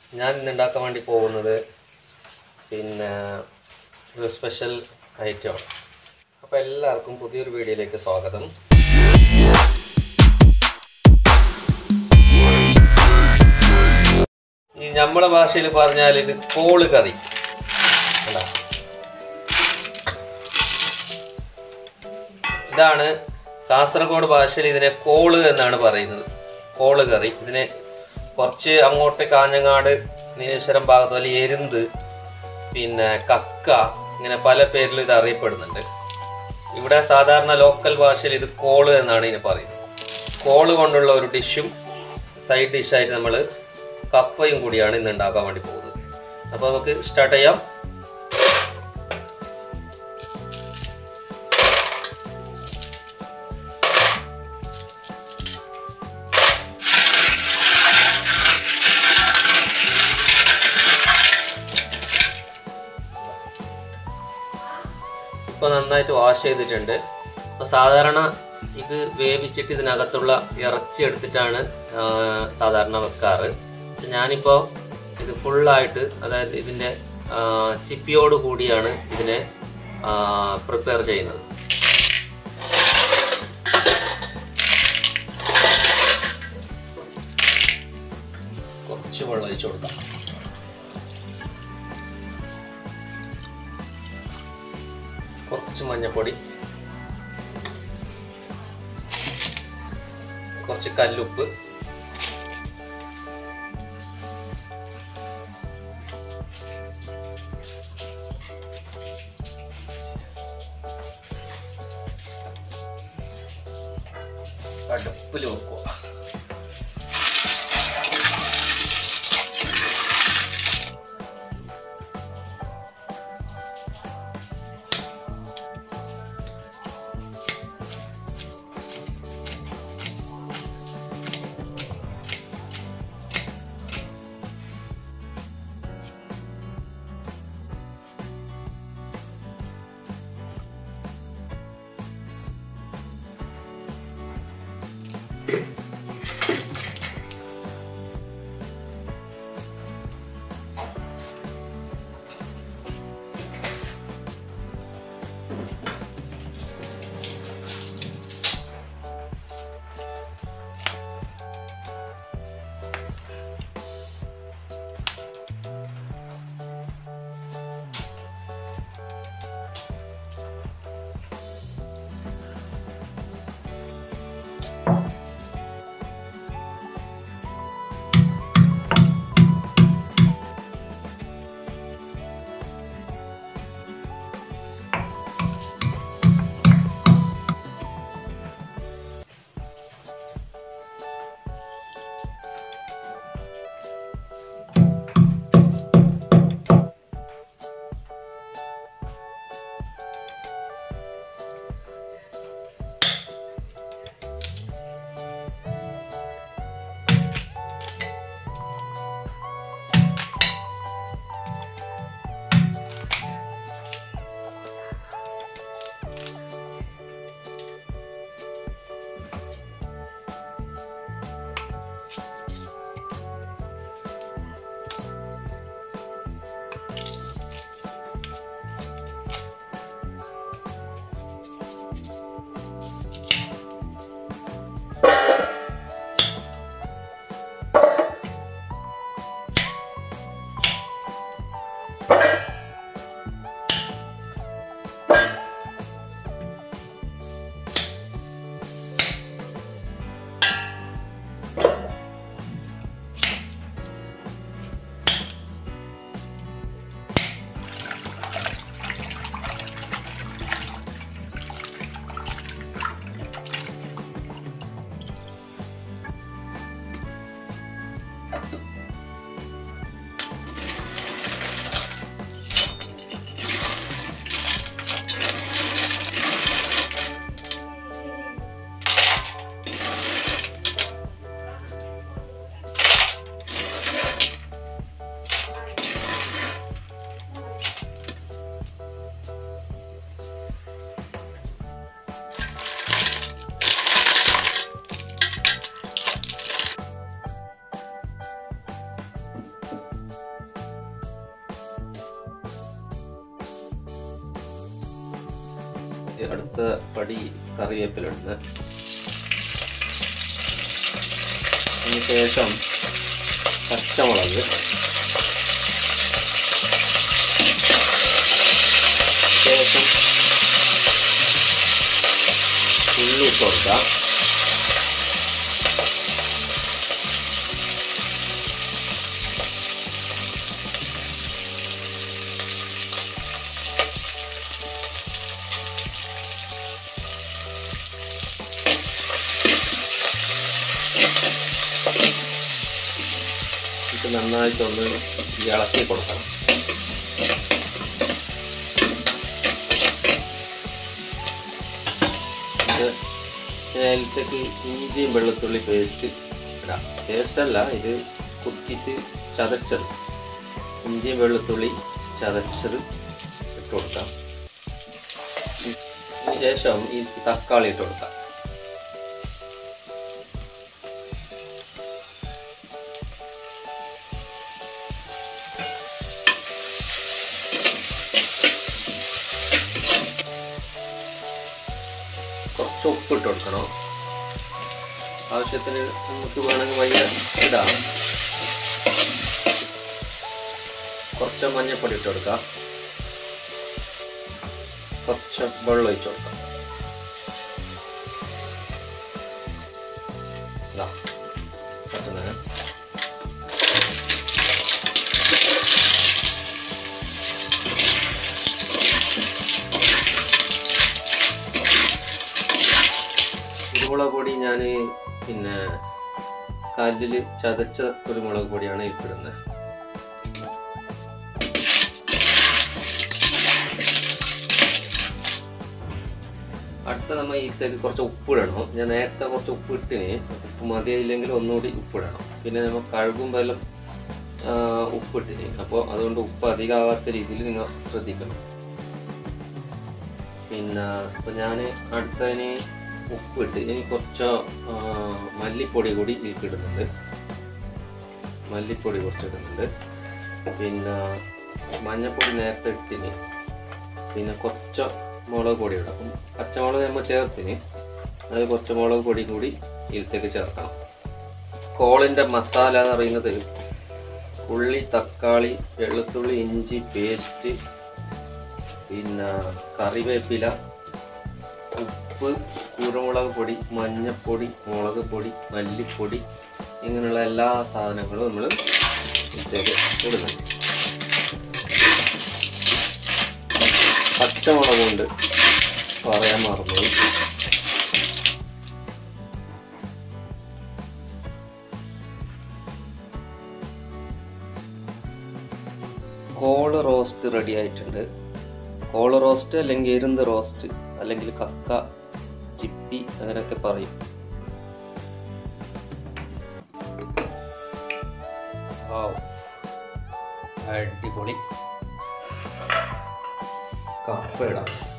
ഞാൻ ഇന്ന് ഉണ്ടാക്കാൻ വേണ്ടി പോകുന്നത് പിന്നെ ഒരു സ്പെഷ്യൽ ഐറ്റമാണ് അപ്പോൾ എല്ലാവർക്കും പുതിയൊരു വീഡിയോയിലേക്ക് സ്വാഗതം ഈ നമ്മുടെ ഭാഷയിൽ പറഞ്ഞാൽ ഇത് കോള് കറി കണ്ടോ? ഇതാണ് കാസർഗോഡ് ഭാഷയിൽ ഇതിനെ കോള് എന്നാണ് പറയുന്നത് കോള് കറി ഇതിനെ കുറച്ച് അങ്ങോട്ട് കാഞ്ഞങ്ങാട് നീലേശ്വരം ഭാഗത്ത് പോലെ എരുന്ത് പിന്നെ കക്ക ഇങ്ങനെ പല പേരിൽ ഇത് അറിയപ്പെടുന്നുണ്ട് ഇവിടെ സാധാരണ ലോക്കൽ ഭാഷയിൽ ഇത് കോള് എന്നാണ് ഇതിന് പറയുന്നത് കോള് കൊണ്ടുള്ള ഒരു ഡിഷും സൈഡ് ഡിഷായിട്ട് നമ്മൾ കപ്പയും കൂടിയാണ് ഇന്ന് ഉണ്ടാക്കാൻ വേണ്ടി പോകുന്നത് അപ്പോൾ നമുക്ക് സ്റ്റാർട്ട് ചെയ്യാം ഇപ്പോൾ നന്നായിട്ട് വാഷ് ചെയ്തിട്ടുണ്ട് അപ്പോൾ സാധാരണ ഇത് വേവിച്ചിട്ട് ഇതിനകത്തുള്ള ഇറച്ചി എടുത്തിട്ടാണ് ആ, സാധാരണ വെക്കാറ് പക്ഷെ ഞാനിപ്പോൾ ഇത് ഫുള്ളായിട്ട് അതായത് ഇതിൻ്റെ ആ, ചിപ്പിയോട് കൂടിയാണ് ഇതിനെ പ്രിപ്പയർ ചെയ്യുന്നത് കുറച്ച് വെള്ളം ഒഴിച്ചു കൊടുക്കാം കുറച്ച് മഞ്ഞപ്പൊടി കുറച്ച് കല്ലുപ്പ് അടുപ്പിൽ വെക്കുക അടുത്ത പടി കറിവേപ്പിലിടുന്നത് അതിന് ശേഷം പച്ചമുളക് ശേഷം ഉള്ളി ഇട്ട് കൊടുക്കാം ഇത് നന്നായിട്ടൊന്ന് ഇളക്കി കൊടുക്കണം ഇത് അതിലത്തേക്ക് ഇഞ്ചിയും വെളുത്തുള്ളി പേസ്റ്റ് ഇടാം പേസ്റ്റ് അല്ല ഇത് കുത്തിയിട്ട് ചതച്ചത് ഇഞ്ചിയും വെളുത്തുള്ളി ചതച്ചത് ഇട്ട് കൊടുക്കാം ഇതിന് ശേഷം ഈ തക്കാളി ഇട്ട് കൊടുക്കാം കുറച്ച് ഉപ്പ് ഇട്ട് കൊടുക്കണം ആവശ്യത്തിന് നമുക്ക് വേണമെങ്കിൽ വയ്യ ഇടാം കുറച്ച് മഞ്ഞൾപ്പൊടി ഇട്ട് കൊടുക്കാം കുറച്ച് വെള്ളം ഒഴിച്ച് കൊടുക്കാം ഇതാ പറ്റുന്നത് കുരുമുളക് പൊടി ഞാൻ പിന്നെ കല്ലിൽ ചതച്ച കുരുമുളക് പൊടിയാണ് ഇട്ടിടുന്നത് അടുത്ത നമ്മൾ ഇതിലേക്ക് കുറച്ച് ഉപ്പിടണം ഞാൻ നേരത്തെ കുറച്ച് ഉപ്പ് ഇട്ടിന് ഉപ്പ് മതിയായില്ലെങ്കിൽ ഒന്നുകൂടി ഉപ്പിടണം പിന്നെ നമ്മൾ കഴുകുമ്പോൾ എല്ലാം ഉപ്പിട്ടിന് അപ്പോൾ അതുകൊണ്ട് ഉപ്പ് അധികമാവാത്ത രീതിയിൽ നിങ്ങൾ ശ്രദ്ധിക്കണം പിന്നെ ഇപ്പം ഞാൻ അടുത്തതിന് ഉപ്പിട്ട് ഇനി കുറച്ച് ആ, മല്ലിപ്പൊടി കൂടി ഇതിലിടുന്നുണ്ട് മല്ലിപ്പൊടി കുറച്ച് ഇടുന്നുണ്ട് പിന്നെ മഞ്ഞൾപ്പൊടി നേരത്തെ ഇട്ടിന് പിന്നെ കുറച്ച് മുളക് പൊടി ഇടും അപ്പം പച്ചമുളക് നമ്മൾ ചേർത്തിന് അത് കുറച്ച് മുളക് പൊടി കൂടി ഇതിലേക്ക് ചേർക്കണം കോളിൻ്റെ മസാല എന്ന് പറയുന്നത് ഉള്ളി തക്കാളി വെളുത്തുള്ളി ഇഞ്ചി പേസ്റ്റ് പിന്നെ കറിവേപ്പില ഉപ്പ് കുരുമുളക് പൊടി മഞ്ഞൾപ്പൊടി മുളക് പൊടി മല്ലിപ്പൊടി ഇങ്ങനെയുള്ള എല്ലാ സാധനങ്ങളും നമ്മൾ ഇതിലേക്ക് ഇടുന്നുണ്ട് പച്ചമുളക് കൊണ്ട് പറയാൻ മറന്നുപോയി കോള് റോസ്റ്റ് റെഡി ആയിട്ടുണ്ട് കോള് റോസ്റ്റ് അല്ലെങ്കിൽ എരുന്ത് റോസ്റ്റ് അല്ലെങ്കിൽ കക്ക ചിപ്പി അങ്ങനെയൊക്കെ പറയും വാവ്. അടിപൊളി കപ്പ ഇടാം